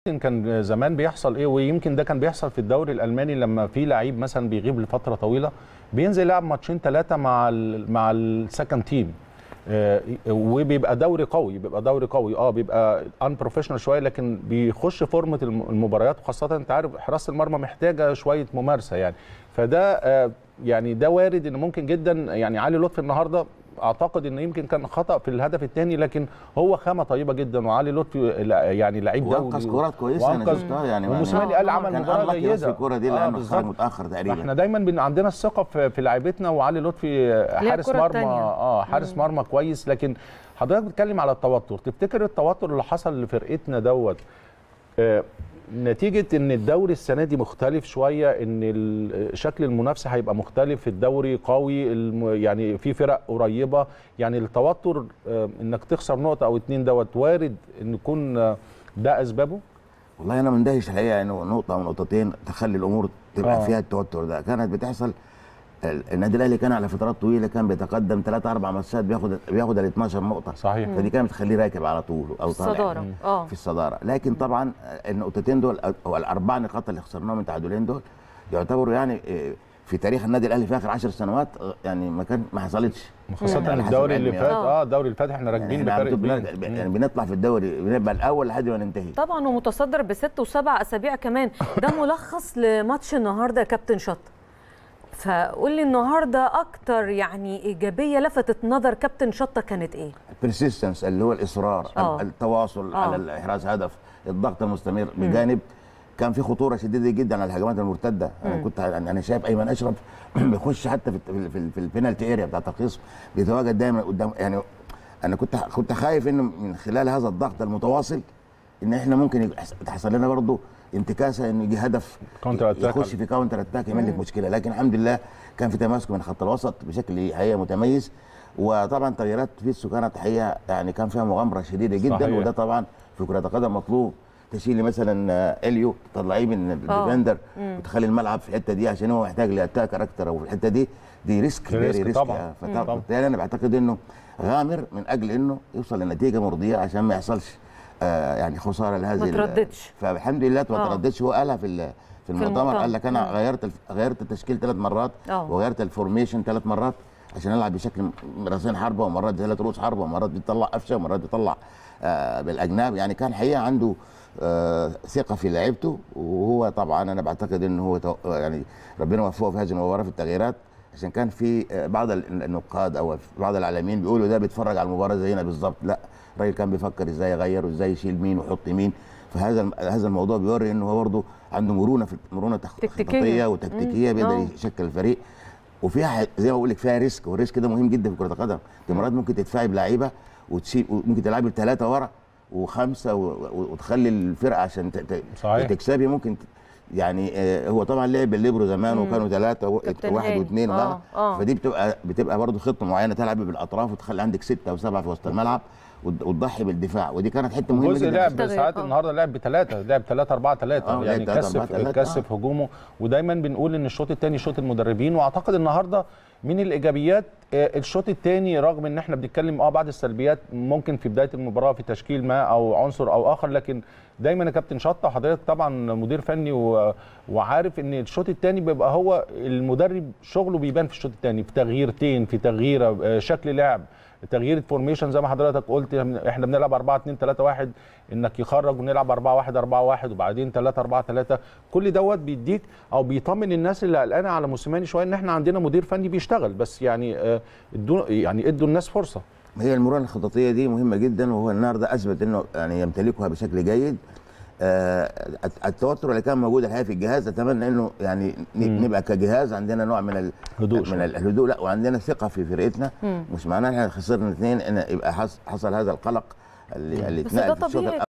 كان زمان بيحصل ايه ويمكن ده كان بيحصل في الدوري الالماني لما في لعيب مثلا بيغيب لفتره طويله بينزل يلعب ماتشين ثلاثه مع ال مع السكند تيم آه، وبيبقى دوري قوي بيبقى دوري قوي اه بيبقى ان بروفيشنال شويه لكن بيخش فورمه الم- المباريات وخاصه انت عارف حراسه المرمى محتاجه شويه ممارسه يعني فده آه، يعني ده وارد ان ممكن جدا يعني علي لطفي النهارده اعتقد ان يمكن كان خطا في الهدف الثاني لكن هو خامه طيبه جدا وعلي لطفي لا- يعني لعيب دولي وانقذ كرات كويسه انا وأنقذ- شفتها يعني ما- وموسيماني قال عمل كان مباراه unlucky بس جيده الكره دي آه، لانه خرج بالظبط. متاخر تقريبا احنا دايما بن عندنا الثقه في, في لعيبتنا وعلي لطفي هي حارس الكرة مرمى التانية. اه حارس مرمى كويس لكن حضرتك بتتكلم على التوتر تفتكر التوتر اللي حصل لفرقتنا دوت آه، نتيجة ان الدوري السنة دي مختلف شوية ان ال- شكل المنافسة هيبقى مختلف الدوري قوي الم- يعني في فرق قريبة يعني التوتر آه، انك تخسر نقطة او اتنين دوت وارد ان يكون آه، ده اسبابه والله انا مندهش الحقيقه انه نقطه او نقطتين تخلي الامور تبقى آه. فيها التوتر ده كانت بتحصل ال- النادي الاهلي كان على فترات طويله كان بيتقدم ثلاث اربع ماتشات بياخد بياخد ال 12 نقطه صحيح فدي كانت بتخليه راكب على طول او طالع الصداره اه في الصداره لكن طبعا النقطتين دول او الاربع نقاط اللي خسرناهم من التعادلين دول يعتبروا يعني إيه، في تاريخ النادي الاهلي في اخر 10 سنوات آه، يعني ما كان ما حصلتش خاصة يعني حسب الدوري اللي علمي، فات آه. اه الدوري اللي فات احنا راكبين يعني, بفرق بنبقى- كبير يعني بنطلع في الدوري بنبقى الاول لحد ما ننتهي طبعا ومتصدر بست وسبع اسابيع كمان ده ملخص لماتش النهارده يا كابتن شط فقول لي النهارده اكتر يعني ايجابيه لفتت نظر كابتن شطه كانت ايه البرسيستنس اللي هو الاصرار آه. التواصل آه. على احراز هدف الضغط المستمر بجانب كان في خطوره شديده جدا على الهجمات المرتده انا كنت يعني انا شايف ايمن اشرف بيخش حتى في في, في, في البينالتي اريا بتاعت الخصم بيتواجد دايما قدام يعني انا كنت كنت خايف انه من خلال هذا الضغط المتواصل ان احنا ممكن يحس- تحصل لنا برضه انتكاسه انه يجي هدف كاونتر أتاك. يخش في كاونتر اتاك يعمل لك مشكله لكن الحمد لله كان في تماسك من خط الوسط بشكل حقيقه متميز وطبعا تغييرات فيتسو كانت حقيقه يعني كان فيها مغامره شديده جدا صحيح. وده طبعا في كره القدم مطلوب تشيلي مثلا آه، اليو تطلعيه من الديفندر وتخلي الملعب في الحته دي عشان هو محتاج لاتاك اكتر او في الحته دي دي ريسك ريسك فيري ريسك طبعاً. طبعاً. فبالتالي انا بعتقد انه غامر من اجل انه يوصل لنتيجه مرضيه عشان ما يحصلش آه يعني خساره لهذه ما ال- ترددش. فالحمد لله ما آه. ترددش هو قالها في ال- في المؤتمر المؤتمر. قال لك انا مم. غيرت الف- غيرت التشكيل ثلاث مرات آه. وغيرت الفورميشن ثلاث مرات عشان العب بشكل راسين حربه ومرات ثلاث رؤوس حربه ومرات بيطلع قفشه ومرات بيطلع آه بالاجناب يعني كان حقيقه عنده آه ثقه في لعيبته وهو طبعا انا بعتقد انه هو تو- يعني ربنا وفقه في هذه المباراه في التغييرات عشان كان في آه، بعض ال- النقاد او بعض الاعلاميين بيقولوا ده بيتفرج على المباراه زينا بالظبط لا الراجل كان بيفكر ازاي يغير وازاي يشيل مين ويحط مين فهذا الم- هذا الموضوع بيوري انه هو برضه عنده مرونه في مرونه تخ- تكتيكية. خططيه وتكتيكيه مم. بيقدر آه. يشكل الفريق وفيها ح- زي ما بقول لك فيها ريسك والريسك ده مهم جدا في كره القدم انت مرات ممكن تدفعي بلعيبه وتسيب ممكن تلعبي بثلاثه ورا وخمسه و- و- وتخلي الفرقه عشان ت- ت- صحيح. تكسبي ممكن ت- يعني آه، هو طبعا لعب الليبرو زمان وكانوا ثلاثه كابتن واحد هاني. واثنين آه، وغيره. آه. فدي بتبقى بتبقى برضه خطه معينه تلعبي بالاطراف وتخلي عندك سته وسبعه في وسط الملعب وت- وتضحي بالدفاع ودي كانت حته مهمه جزء جدا لعب التغيير، ساعات آه. النهارده لعب بثلاثه لعب 3 4 3 آه، يعني لعب 3 4 كثف 3 كثف هجومه ودايما بنقول ان الشوط الثاني شوط المدربين واعتقد النهارده من الايجابيات آه، الشوط الثاني رغم ان احنا بنتكلم اه بعض السلبيات ممكن في بدايه المباراه في تشكيل ما او عنصر او اخر لكن دايما يا كابتن شطه حضرتك طبعا مدير فني و... وعارف ان الشوط الثاني بيبقى هو المدرب شغله بيبان في الشوط الثاني في تغييرتين في تغييره آه، شكل لعب تغيير فورميشن زي ما حضرتك قلت احنا بنلعب 4 2 3 1 انك يخرج ونلعب 4 1 4 1 وبعدين 3 4 3 كل دوت بيديك او بيطمن الناس اللي قلقانه على موسيماني شويه ان احنا عندنا مدير فني بيشتغل بس يعني آه، ادوا يعني ادوا الناس فرصه هي المرونه الخططيه دي مهمه جدا وهو النهارده اثبت انه يعني يمتلكها بشكل جيد آه، التوتر اللي كان موجود الحقيقه في الجهاز اتمنى انه يعني ن- نبقى كجهاز عندنا نوع من ال- هدوء من شوية. الهدوء لا وعندنا ثقه في فرقتنا مش معناه ان احنا خسرنا اثنين ان يبقى حص- حصل هذا القلق اللي اللي بس ده اتنقل في الشوط طبيعي